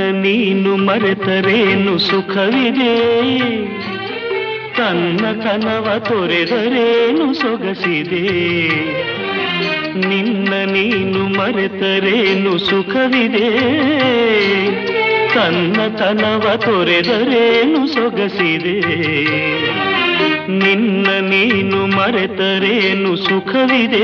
ನೀನು ಮರೆತರೇನು ಸುಖವಿದೆ ತನ್ನ ಕನವ ತೊರೆದರೇನು ಸೊಗಸಿದೆ ನಿನ್ನ ನೀನು ಮರೆತರೇನು ಸುಖವಿದೆ ತನ್ನ ತನವ ತೊರೆದರೇನು ಸೊಗಸಿದೆ ನಿನ್ನ ನೀನು ಮರೆತರೇನು ಸುಖವಿದೆ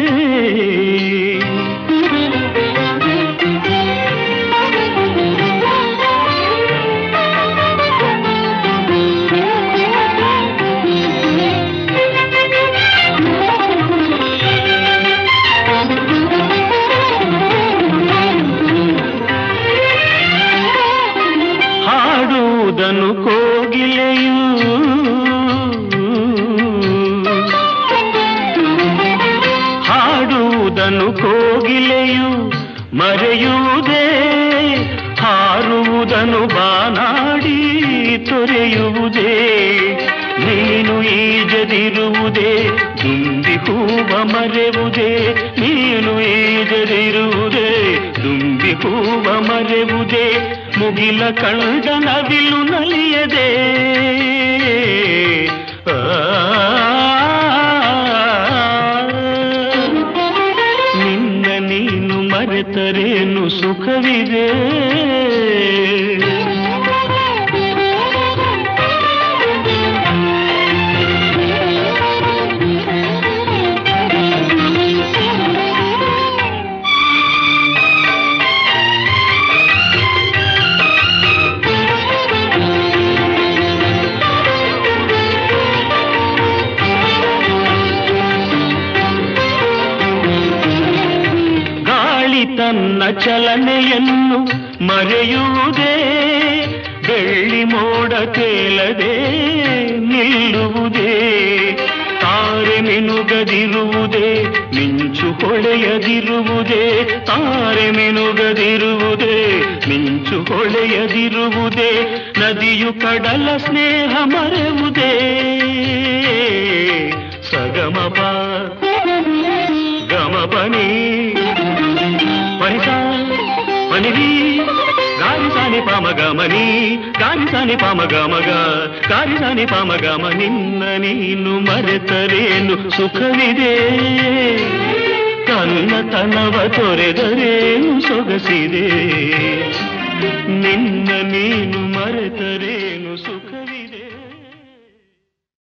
ಹಾಡುವುದನ್ನು ಕೋಗಿಲೆಯೂ ಹಾಡುವುದನ್ನು ಕೋಗಿಲೆಯು ಮರೆಯುವುದೇ ಹಾರುವುದನ್ನು ಬಾನಾಡಿ ತೊರೆಯುವುದೇ ನೀನು ಈಜದಿರುವುದೇ ದುಂಬಿ ಹೂವ ಮರೆವುದೇ ನೀನು ಈಜದಿರುವುದೇ ದುಂಬಿ ಹೂವ ಮರೆವುದೇ ಮುಗಿಲ ಕಂಡ ನವಿಲು ನಲಿಯದೆ ನಿನ್ನ ನೀನು ಮರೆತರೇನು ಸುಖವಿದೆ ಗಾಳಿ ತನ್ನ ಚಲನೆಯನ್ನು ಮರೆಯುವುದೇ ಬೆಳ್ಳಿ ಮೋಡ ತೇಲದೆ ನಿಲ್ಲುವುದೇ ತಾರೆ ಮಿನುಗದಿರುವುದೇ ಮಿಂಚು ಹೊಳೆಯದಿರುವುದೇ ತಾರೆ ಮಿನುಗದಿರುವುದೇ ಮಿಂಚು ಹೊಳೆಯದಿರುವುದೇ ನದಿಯು ಕಡಲ ಸ್ನೇಹ ಮರೆವುದೇ ಸಗಮಪ ಗಮಪನಿ ಪರಿಸ ಮನಿವಿ ಗಾರಿ ಸಾನಿ ಪಾಮ ಗಮನಿ ಗಾರಿ ಸಾನಿ ಪಾಮ ಗಮಗ ಗಾರಿ ಸಾನಿ ಪಾಮ ಗಮ ನಿನ್ನ ನೀನು ಮರೆತರೇನು ಸುಖವಿದೆ ತನ್ನ ತನವ ತೊರೆದರೇನು ಸೊಗಸಿದೆ ನಿನ್ನ ನೀನು ಮರೆತರೇನು ಸುಖ